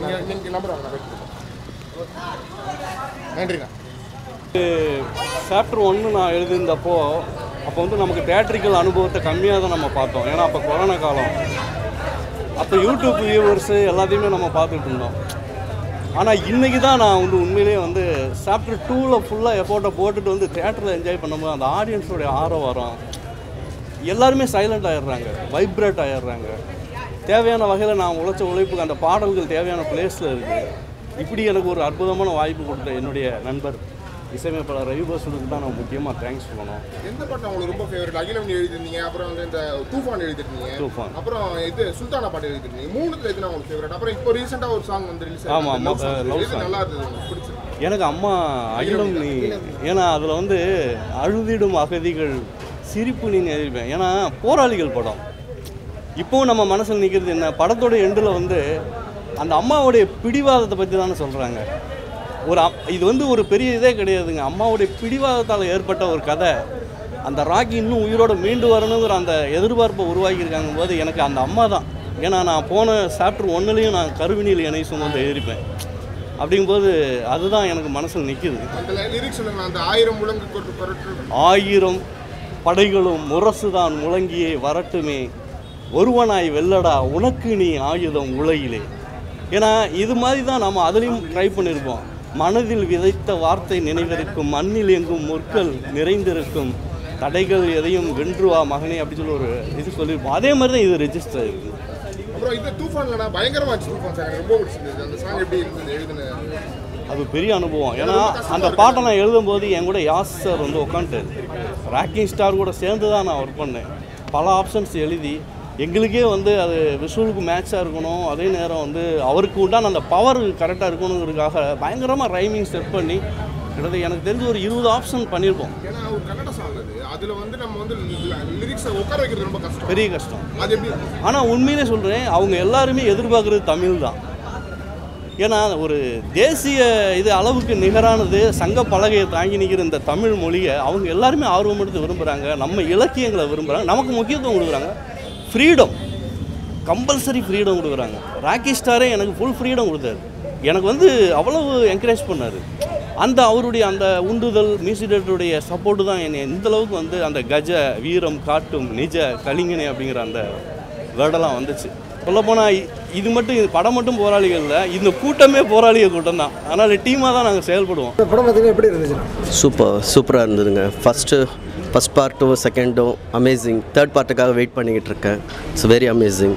நீங்கள் நீங்கள் நம்பர் வாங்க நன்றிண்ணா சாப்டர் ஒன்று நான் எழுதியிருந்தப்போ அப்போ வந்து நமக்கு தேட்ரிக்கல் அனுபவத்தை கம்மியாக தான் நம்ம பார்த்தோம் ஏன்னா அப்போ கொரோனா காலம் அப்போ யூடியூப் வியூவர்ஸு எல்லாத்தையுமே நம்ம பார்த்துட்டு இருந்தோம் ஆனால் இன்றைக்கி தான் நான் வந்து உண்மையிலேயே வந்து சாப்டர் டூவில் ஃபுல்லாக எஃபோர்ட்டை போட்டுட்டு வந்து தேட்டரில் என்ஜாய் பண்ணும்போது அந்த ஆடியன்ஸோடைய ஆர்வம் வரும் எல்லாருமே சைலண்ட் ஆயிடுறாங்க வைப்ரேட் ஆயிடுறாங்க தேவையான வகையில் நான் உழைச்ச உழைப்புக்கு அந்த பாடல்கள் தேவையான பிளேஸில் இருக்குது இப்படி எனக்கு ஒரு அற்புதமான வாய்ப்பு கொடுத்த என்னுடைய நண்பர் இசையமைப்பாளர் ரவி பசுலுக்கு தான் நான் முக்கியமாக தேங்க்ஸ் சொல்லணும் எந்த பாட்டு உங்களுக்கு ரொம்ப ஃபேவரட் அகிலம் எழுதிருந்தீங்க அப்புறம் வந்து இந்த தூஃபான் எழுதிருந்தீங்க தூஃபான். அப்புறம் இது சுல்தானா பாட்டு எழுதிருந்தீங்க மூணுத்துல எதுனா உங்களுக்கு ஃபேவரட் அப்புறம் இப்போ ரீசெண்டாக ஒரு சாங் வந்து ரிலீஸ் ஆமா, ஆமா, love எது song. நல்லா இருந்தது உங்களுக்கு பிடிச்சது எனக்கு அம்மா அகிலம் நீ ஏன்னா அதில் வந்து அழுதிடும் அகதிகள் சிரிப்பு நீ எழுதிருப்பேன் ஏன்னா போராளிகள் படம் இப்போவும் நம்ம மனசில் நிற்கிறது என்ன படத்தோட எண்டில் வந்து அந்த அம்மாவுடைய பிடிவாதத்தை பற்றி தானே சொல்கிறாங்க ஒரு அம்- இது வந்து ஒரு பெரிய இதே கிடையாதுங்க அம்மாவுடைய பிடிவாதத்தால் ஏற்பட்ட ஒரு கதை அந்த ராக்கி இன்னும் உயிரோட மீண்டு வரணுங்கிற அந்த எதிர்பார்ப்பை உருவாக்கியிருக்காங்க போது எனக்கு அந்த அம்மா தான் ஏன்னா நான் போன சாப்டர் ஒன்றுலேயும் நான் கருவினியில் இணை சுமந்து எழுதிப்பேன் அப்படிங்கும்போது அதுதான் எனக்கு மனசில் நிற்கிது அந்த லிரிக்ஸ் சொல்லுங்க அந்த ஆயிரம் முழங்கு கொட்டு பொருட்கள் ஆயிரம் படைகளும் முரசுதான் முழங்கியே வரட்டுமே ஒருவனாய் வெல்லடா உனக்கு நீ ஆயுதம் உலகிலே ஏன்னா இது மாதிரி தான் நம்ம அதுலேயும் ட்ரை பண்ணியிருப்போம் மனதில் விதைத்த வார்த்தை நினைவிருக்கும் மண்ணில் எங்கும் முற்கள் நிறைந்திருக்கும் தடைகள் எதையும் வென்று வா மகனே அப்படி சொல்லி ஒரு இது சொல்லியிருப்போம் அதே மாதிரி தான் இது ரெஜிஸ்டர் இருக்குது அப்புறம் இது தூஃபான்லடா பயங்கரமா இருந்துச்சு தூஃபான் சார் எனக்கு ரொம்ப பிடிச்சிருந்தது அந்த சாங் எப்படி இருந்தது எழுதுன அது பெரிய அனுபவம் ஏன்னா அந்த பாட்டை நான் எழுதும்போது என் கூட யாஸ் சார் வந்து உட்காந்துட்டாரு ராக்கிங் ஸ்டார் கூட சேர்ந்து தான் நான் ஒர்க் பண்ணேன் பல ஆப்ஷன்ஸ் எழுதி எங்களுக்கே வந்து அது விஷுவலுக்கு மேட்சாக இருக்கணும் அதே நேரம் வந்து அவருக்கு உண்டான அந்த பவர் கரெக்டாக இருக்கணுங்கிறதுக்காக பயங்கரமாக ரைமிங் செட் பண்ணி கிட்டத்தட்ட எனக்கு தெரிஞ்சு ஒரு இருபது ஆப்ஷன் பண்ணியிருப்போம் ஏன்னா ஒரு கன்னட சாங் அது அதுல வந்து நம்ம வந்து லிரிக்ஸை உட்கார வைக்கிறது ரொம்ப கஷ்டம் பெரிய கஷ்டம் அது எப்படி இருந்துச்சு? ஆனால் உண்மையிலே சொல்கிறேன் அவங்க எல்லாருமே எதிர்பார்க்குறது தமிழ் தான் ஏன்னா ஒரு தேசிய இது அளவுக்கு நிகரானது சங்க பலகையை தாங்கி நிற்கிற இந்த தமிழ் மொழியை அவங்க எல்லாருமே ஆர்வம் எடுத்து விரும்புகிறாங்க நம்ம இலக்கியங்களை விரும்புகிறாங்க நமக்கு முக்கியத்துவம் கொடுக்குறாங்க ஃப்ரீடம் கம்பல்சரி ஃப்ரீடம் கொடுக்குறாங்க ராக்கி ஸ்டாரே எனக்கு ஃபுல் ஃப்ரீடம் கொடுத்தாரு எனக்கு வந்து அவ்வளவு என்கரேஜ் பண்ணார் அந்த அவருடைய அந்த உண்டுதல் மியூசிக் டைரக்டருடைய சப்போர்ட்டு தான் என்னை இந்த அளவுக்கு வந்து அந்த கஜ வீரம் காட்டும் நிஜ கலிங்கனே அப்படிங்கிற அந்த வேர்டெல்லாம் வந்துச்சு சொல்லப்போனால் இது மட்டும் இது படம் மட்டும் போராளிகள் இல்லை இந்த கூட்டமே போராளிகள் கூட்டம் தான் அதனால் டீமாக தான் நாங்கள் செயல்படுவோம் இந்த படம் பார்த்தீங்கன்னா எப்படி இருந்துச்சுண்ணா சூப்பர் சூப்பராக இருந்ததுங்க ஃபஸ்ட்டு ஃபஸ்ட் பார்ட்டும் செகண்டும் அமேசிங் தேர்ட் பார்ட்டுக்காக வெயிட் பண்ணிக்கிட்டு இருக்கேன் இட்ஸ் வெரி அமேசிங்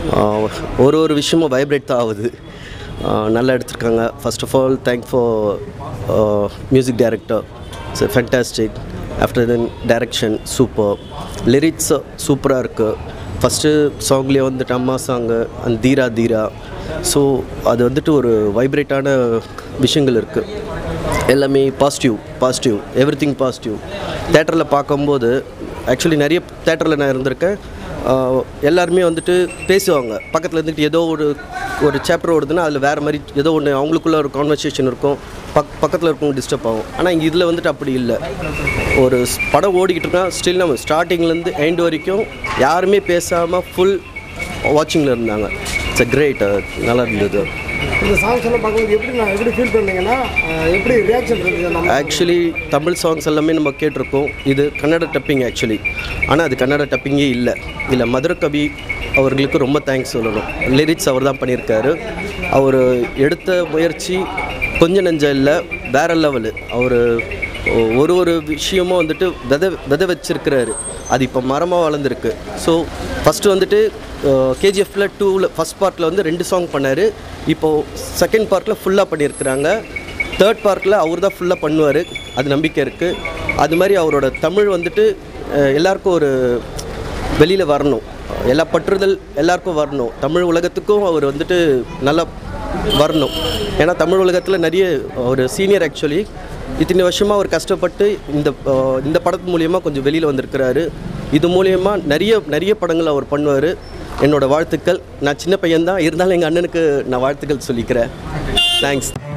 ஒரு ஒரு விஷயமும் வைப்ரேட் தான் ஆகுது ஆஹ் நல்லா எடுத்திருக்காங்க first of all thank for music director it's fantastic after then direction super lyrics சூப்பராக இருக்குது ஃபஸ்ட்டு சாங்லேயே வந்துட்டு அம்மா சாங்கு அந்த தீரா தீரா ஸோ அது வந்துட்டு ஒரு வைப்ரேட்டான விஷயங்கள் இருக்குது எல்லாமே positive positive every thing positive தேட்டரில் பார்க்கும்போது ஆக்சுவலி நிறைய தேட்டரில் நான் இருந்திருக்கேன் ஆஹ் எல்லாருமே வந்துட்டு பேசுவாங்க பக்கத்தில் இருந்துட்டு ஏதோ ஒரு ஒரு சாப்டர் ஓடுதுன்னா அதில் வேறு மாதிரி ஏதோ ஒன்று அவங்களுக்குள்ள ஒரு கான்வர்சேஷன் இருக்கும் பக் பக்கத்தில் இருக்கவங்க டிஸ்டர்ப் ஆகும் ஆனால் இங்கே இதில் வந்துட்டு அப்படி இல்லை ஒரு ஸ்- படம் ஓடிக்கிட்டு இருக்கா ஸ்டில் நம்ம ஸ்டார்டிங்லேருந்து எண்ட் வரைக்கும் யாருமே பேசாமல் ஃபுல் வாட்சிங்கில் இருந்தாங்க இட்ஸ் அ கிரேட் நல்லா இருந்தது இந்த சாங்ஸ் எல்லாம் பார்க்கும்போது எப்படி நான் எப்படி ஃபீல் பண்ணீங்கன்னா அஹ், எப்படி ரியாக்ஷன் இருந்துச்சு நம்ம ஆக்சுவலி தமிழ் சாங்ஸ் எல்லாமே நம்ம கேட்டிருக்கோம் இது கன்னட டப்பிங் ஆக்சுவலி ஆனால் அது கன்னட டப்பிங்கே இல்லை இல்லை மதுர கவி அவர்களுக்கு ரொம்ப தேங்க்ஸ் சொல்லணும் லிரிக்ஸ் அவர் தான் பண்ணியிருக்காரு அவர் எடுத்த முயற்சி கொஞ்ச நெஞ்ச இல்லை வேற லெவலு அவர் ஒரு ஒரு விஷயமும் வந்துட்டு வித வித வச்சிருக்கிறாரு அது இப்போ மரமாக வளர்ந்துருக்கு ஸோ ஃபஸ்ட்டு வந்துட்டு கேஜிஎஃப்ல டூவில் ஃபஸ்ட் பார்ட்டில் வந்து ரெண்டு சாங் பண்ணார் இப்போது செகண்ட் பார்ட்டில் ஃபுல்லாக பண்ணியிருக்கிறாங்க தேர்ட் பார்ட்டில் அவர் தான் ஃபுல்லாக பண்ணுவார் அது நம்பிக்கை இருக்குது அது மாதிரி அவரோட தமிழ் வந்துட்டு அஹ், எல்லாருக்கும் ஒரு வெளியில் வரணும் எல்லா பற்றுதல் எல்லாருக்கும் வரணும் தமிழ் உலகத்துக்கும் அவர் வந்துட்டு நல்லா வரணும் ஏன்னா தமிழ் உலகத்தில் நிறைய ஒரு சீனியர் ஆக்சுவலி இத்தனை வருஷமாக அவர் கஷ்டப்பட்டு இந்த அஹ், இந்த படத்து மூலியமாக கொஞ்சம் வெளியில் வந்திருக்கிறாரு இது மூலியமாக நிறைய நிறைய படங்கள் அவர் பண்ணுவார் என்னோட வாழ்த்துக்கள் நான் சின்ன பையன்தான் இருந்தாலும் எங்கள் அண்ணனுக்கு நான் வாழ்த்துக்கள் சொல்லிக்கிறேன் தேங்க்ஸ்